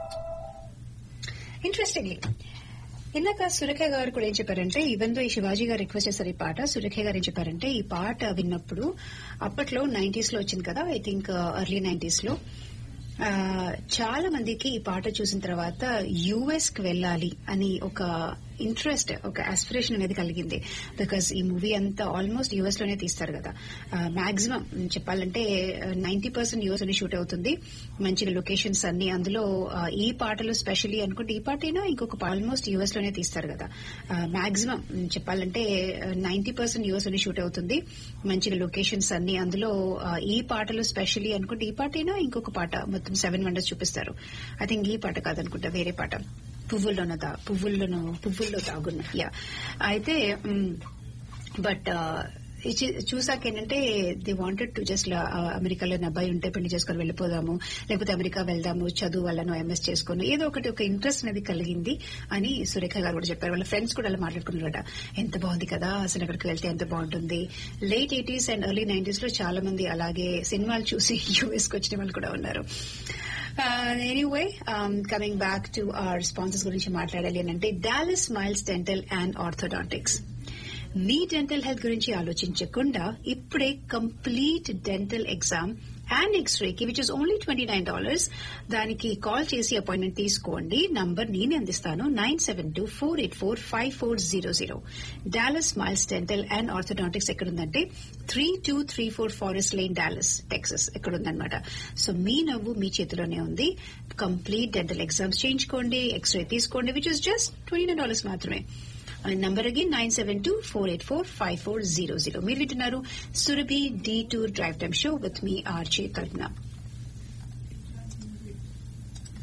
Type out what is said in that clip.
interestingly ఇందాక సురేఖ గారు కూడా ఏం చెప్పారంటే ఈవెన్ దో ఈ శివాజీ గారు రిక్వెస్ట్ చేశారు ఈ పాట సురేఖ గారు ఏం చెప్పారంటే ఈ పాట విన్నప్పుడు అప్పట్లో నైన్టీస్ లో వచ్చింది కదా ఐ థింక్ ఎర్లీ నైన్టీస్ లో ఆ, చాలా మందికి ఈ పాట చూసిన తర్వాత యుఎస్ కి వెళ్ళాలి అని ఒక ఇంట్రెస్ట్ ఒక ఆస్పిరేషన్ అనేది కలిగింది బికాస్ ఈ మూవీ అంతా ఆల్మోస్ట్ యుఎస్ లోనే తీస్తారు కదా మాక్సిమం చెప్పాలంటే నైన్టీ పర్సెంట్ యుఎస్ లోనే షూట్ అవుతుంది మంచిగా లొకేషన్స్ అన్ని అందులో ఆ, ఈ పాటలు స్పెషల్లీ అనుకుంటే ఈ పాట అయినా ఇంకొక ఆల్మోస్ట్ యుఎస్ లోనే తీస్తారు కదా మాక్సిమం చెప్పాలంటే నైన్టీ పర్సెంట్ యుఎస్ లోనే షూట్ అవుతుంది మంచిగా లొకేషన్స్ అన్ని అందులో ఆ, ఈ పాటలు స్పెషల్లీ అనుకుంటే ఈ పాట అయినా ఇంకొక పాట మొత్తం సెవెన్ వండర్స్ చూపిస్తారు ఐ థింక్ ఈ పాట కాదనుకుంటా వేరే పాట పువ్వుల్లోన దా పువ్వుల్లోనూ పువ్వుల్లో దాగున్న యా అయితే బట్ చూసాక ఏంటంటే ది వాంటెడ్ టు జస్ట్ అమెరికాలో నా అబ్బాయి ఉంటే పెళ్లి చేసుకొని వెళ్ళిపోదాము లేకపోతే అమెరికా వెళ్దాము చదువు వాళ్ళను ఎంఎస్ చేసుకుని ఏదో ఒకటి ఒక ఇంట్రెస్ట్ అనేది కలిగింది అని సురేఖ గారు కూడా చెప్పారు వాళ్ళ ఫ్రెండ్స్ కూడా అలా మాట్లాడుకున్నారట ఎంత బాగుంది కదా అసలు అక్కడికి వెళ్తే ఎంత బాగుంటుంది late eighties and early nineties లో చాలా మంది అలాగే సినిమాలు చూసి యూఎస్ కి వచ్చిన వాళ్ళు కూడా ఉన్నారు anyway coming back to our sponsors గురించి మాట్లాడాలి అని అంటే Dallas Smiles dental and orthodontics మీ డెంటల్ హెల్త్ గురించి ఆలోచించకుండా ఇప్పుడే కంప్లీట్ డెంటల్ ఎగ్జామ్ అండ్ ఎక్స్రేకి which is only twenty nine dollars దానికి కాల్ చేసి అపాయింట్మెంట్ తీసుకోండి నంబర్ నేను అందిస్తాను nine seven two four eight four five four zero zero Dallas Smiles dental and orthodontics ఎక్కడుందంటే three two three four Forest Lane Dallas Texas ఎక్కడుందనమాట so మీ నవ్వు మీ చేతిలోనే ఉంది కంప్లీట్ డెంటల్ ఎగ్జామ్స్ చేయించుకోండి ఎక్స్రే తీసుకోండి which is just twenty nine dollars మాత్రమే number again nine seven two four eight four five four zero zero మీరు వింటున్నారు Surabhi detour drive time show with మీ ఆర్జే కల్పన